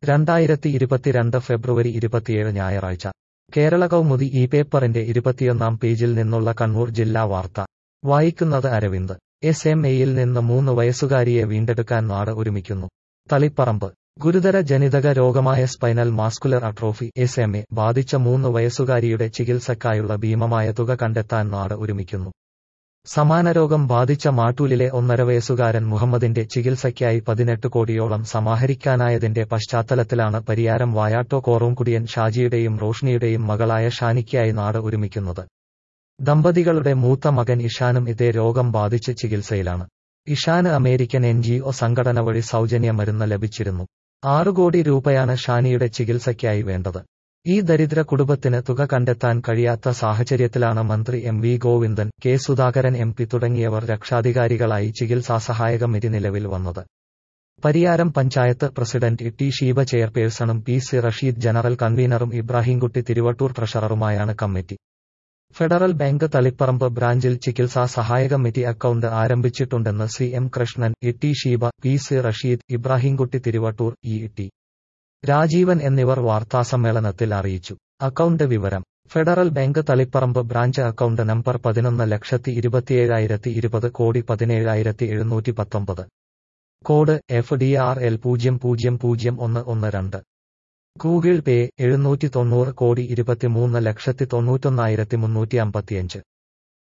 രണ്ടായിരത്തി ഇരുപത്തിരണ്ട് ഫെബ്രുവരി ഇരുപത്തിയേഴ് ഞായറാഴ്ച കേരള കൗമുദി ഈ പേപ്പറിന്റെ ഇരുപത്തിയൊന്നാം പേജിൽ നിന്നുള്ള കണ്ണൂർ ജില്ലാ വാർത്ത വായിക്കുന്നത് അരവിന്ദ് എസ് എം എയിൽ നിന്ന് മൂന്ന് വയസ്സുകാരിയെ വീണ്ടെടുക്കാൻ നാട് ഒരുമിക്കുന്നു തളിപ്പറമ്പ് ഗുരുതര ജനിതക രോഗമായ spinal muscular atrophy S M A ബാധിച്ച മൂന്ന് വയസ്സുകാരിയുടെ ചികിത്സക്കായുള്ള ഭീമമായ തുക കണ്ടെത്താൻ നാട് ഒരുമിക്കുന്നു സമാന രോഗം ബാധിച്ച മാട്ടൂലിലെ ഒന്നര വയസ്സുകാരൻ മുഹമ്മദിന്റെ ചികിത്സയ്ക്കായി പതിനെട്ട് കോടിയോളം സമാഹരിക്കാനായതിന്റെ പശ്ചാത്തലത്തിലാണ് പരിയാരം വായാട്ടോ കോറൂംകുടിയൻ ഷാജിയുടെയും റോഷ്നിയുടെയും മകളായ ഷാനിക്കായി നാട് ഒരുമിക്കുന്നത് ദമ്പതികളുടെ മൂത്ത മകൻ ഇഷാനും ഇതേ രോഗം ബാധിച്ച് ചികിത്സയിലാണ് ഇഷാന് അമേരിക്കൻ എൻ ജി ഒ സംഘടന വഴി സൗജന്യ മരുന്ന് ലഭിച്ചിരുന്നു ആറു കോടി രൂപയാണ് ഷാനിയുടെ ചികിത്സയ്ക്കായി വേണ്ടത് ഈ ദരിദ്ര കുടുംബത്തിന് തുക കണ്ടെത്താൻ കഴിയാത്ത സാഹചര്യത്തിലാണ് മന്ത്രി M V Govindan K Sudhakaran M P തുടങ്ങിയവർ രക്ഷാധികാരികളായി ചികിത്സാ സഹായ കമ്മിറ്റി നിലവിൽ വന്നത് പരിയാരം പഞ്ചായത്ത് പ്രസിഡന്റ് ടി ഷീബ ചെയർപേഴ്സണും പി സി റഷീദ് ജനറൽ കൺവീനറും ഇബ്രാഹിംകുട്ടി തിരുവട്ടൂർ ട്രഷററുമായാണ് കമ്മിറ്റി ഫെഡറൽ ബാങ്ക് തളിപ്പറമ്പ് ബ്രാഞ്ചിൽ ചികിത്സാ സഹായ കമ്മിറ്റി അക്കൗണ്ട് ആരംഭിച്ചിട്ടുണ്ടെന്ന് C M Krishnan E T Sheeba P C Rasheed Ibrahimkutty Thiruvattoor E T Rajeevan എന്നിവർ വാർത്താസമ്മേളനത്തിൽ അറിയിച്ചു അക്കൗണ്ട് വിവരം Federal Bank Taliparamba branch account number പതിനൊന്ന് ലക്ഷത്തി ഇരുപത്തിയേഴായിരത്തി ഇരുപത് കോടി പതിനേഴായിരത്തി എഴുന്നൂറ്റി പത്തൊമ്പത് code F D R L പൂജ്യം പൂജ്യം പൂജ്യം ഒന്ന് ഒന്ന് രണ്ട് ഗൂഗിൾ പേ എഴുന്നൂറ്റി തൊണ്ണൂറ് കോടി ഇരുപത്തിമൂന്ന് ലക്ഷത്തി തൊണ്ണൂറ്റൊന്നായിരത്തി മുന്നൂറ്റി അമ്പത്തിയഞ്ച്